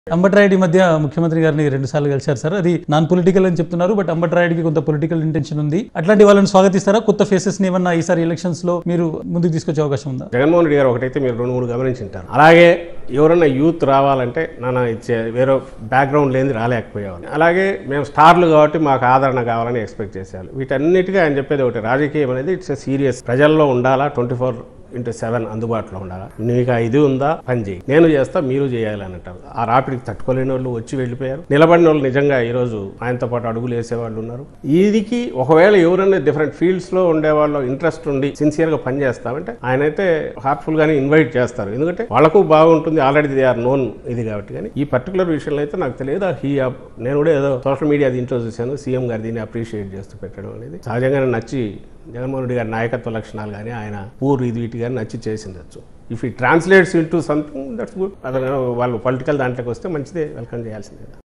అంబట్రాయుడు ఈ మధ్య ముఖ్యమంత్రి గారిని రెండు సార్లు కలిశారు సార్ అది నాన్ పొలిటికల్ అని చెప్తున్నారు బట్ అంబట్రాయుడికి కొంత పొలిటికల్ ఇంటెన్షన్ ఉంది అట్లాంటి వాళ్ళని స్వాగతిస్తారా కొత్త ఫేసెస్ ని ఏమన్నా ఈసారి ఎలక్షన్స్ లో మీరు ముందుకు తీసుకొచ్చే అవకాశం ఉందా జగన్మోహన్ రెడ్డి గారు ఒకటైతే మీరు రెండు మూడు గమనించుంటారు అలాగే ఎవరన్నా యూత్ రావాలంటే నాన్న ఇచ్చే వేరే బ్యాక్గ్రౌండ్ లేని రాలేకపోయేవాళ్ళు అలాగే మేము స్టార్లు కాబట్టి మాకు ఆదరణ కావాలని ఎక్స్పెక్ట్ చేసేవాళ్ళు వీటన్నిటికీ ఆయన చెప్పేది ఒకటి రాజకీయం అనేది ఇట్స్ సీరియస్ ప్రజల్లో ఉండాలా ట్వంటీ ఫోర్ ఇంటూ సెవెన్ అందుబాటులో ఉండాలా నీకు ఆ ఇది ఉందా పని చేయి నేను చేస్తా మీరు చేయాలి అని అంటారు ఆ రాపిడికి తట్టుకోలేని వాళ్ళు వచ్చి వెళ్ళిపోయారు నిలబడిన వాళ్ళు నిజంగా ఈరోజు ఆయనతో పాటు అడుగులు వేసేవాళ్ళు ఉన్నారు వీరికి ఒకవేళ ఎవరైనా డిఫరెంట్ ఫీల్డ్స్ లో ఉండే వాళ్ళు ఇంట్రెస్ట్ ఉండి సిన్సియర్ గా పని చేస్తామంటే ఆయనైతే హార్ట్ఫుల్ గానే ఇన్వైట్ చేస్తారు ఎందుకంటే వాళ్ళకు బాగుంటుంది ఆల్రెడీ దే ఆర్ నోన్ ఇది కాబట్టి కానీ ఈ పర్టికులర్ విషయంలో అయితే నాకు తెలియదు హీ నేను కూడా ఏదో సోషల్ మీడియా దీంట్లో చూశాను సీఎం గారు దీన్ని అప్రిషియేట్ చేస్తూ పెట్టడం అనేది సహజంగానే నచ్చి జగన్మోహన్ రెడ్డి గారి నాయకత్వ లక్షణాలు కానీ ఆయన పూర్ ఇది వీటి కానీ నచ్చి చేసిండొచ్చు ఇఫ్ ఈ translates into something that's good అతను వాళ్ళు పొలిటికల్ దాంట్లోకి వస్తే మంచిదే వెల్కమ్ చేయాల్సిందే